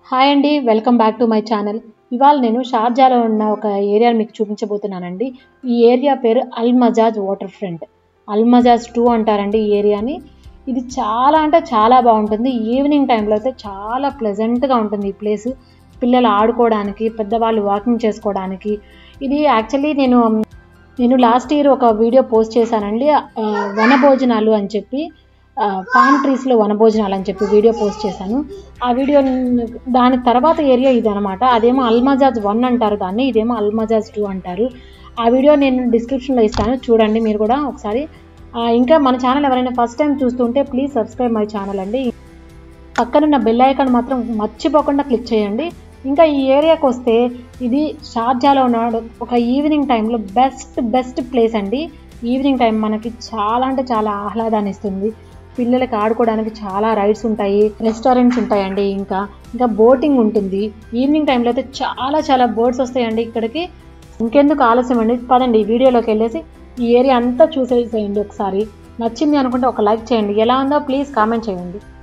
hi అండి welcome back to my channel ఇవాళ నేను షార్జాలో ఉన్న ఒక ఏరియాని మీకు చూపించబోతున్నానండి ఈ ఏరియా పేరు Al Majaz water front Al Majaz two అంటారండి ఈ ఏరియాని ఇది చాలా అంటే చాలా బాగుంటుంది ఈవినింగ్ టైంలో అయితే చాలా ప్లెజెంట్గా ఉంటుంది ఈ ప్లేస్ పిల్లలు ఆడుకోవడానికి పెద్దవాళ్ళు వాకింగ్ చేసుకోవడానికి ఇది యాక్చువల్లీ నేను నేను లాస్ట్ ఇయర్ ఒక వీడియో పోస్ట్ చేశానండి ఆ, వనభోజనాలు అని చెప్పి పామ్ ట్రీస్లో వనభోజనాలు అని చెప్పి వీడియో పోస్ట్ చేశాను ఆ వీడియో దాని తర్వాత ఏరియా ఇది అనమాట అదేమో అల్మజాజ్ వన్ అంటారు దాన్ని ఇదేమో అల్మజాజ్ టూ అంటారు ఆ వీడియో నేను డిస్క్రిప్షన్లో ఇస్తాను చూడండి మీరు కూడా ఒకసారి ఆ, ఇంకా మన ఛానల్ ఎవరైనా ఫస్ట్ టైం చూస్తుంటే ప్లీజ్ సబ్స్క్రైబ్ మై ఛానల్ అండి పక్కనున్న బెల్ ఐకాన్ మాత్రం మర్చిపోకుండా క్లిక్ చేయండి ఇంకా ఈ ఏరియాకి వస్తే ఇది షార్జాలో ఉన్న ఒక ఈవినింగ్ టైంలో బెస్ట్ బెస్ట్ ప్లేస్ అండి ఈవినింగ్ టైం మనకి చాలా అంటే చాలా ఆహ్లాదాన్ని ఇస్తుంది పిల్లలకి ఆడుకోవడానికి చాలా రైడ్స్ ఉంటాయి రెస్టారెంట్స్ ఉంటాయండి ఇంకా ఇంకా బోటింగ్ ఉంటుంది ఈవినింగ్ టైంలో అయితే చాలా చాలా బోట్స్ వస్తాయండి ఇక్కడికి ఇంకెందుకు ఆలస్యం అండి పదండి ఈ వీడియోలోకి వెళ్ళేసి ఈ ఏరియా అంతా చూసేసేయండి ఒకసారి నచ్చింది అనుకుంటే ఒక లైక్ చేయండి ఎలా ఉందో ప్లీజ్ కామెంట్ చేయండి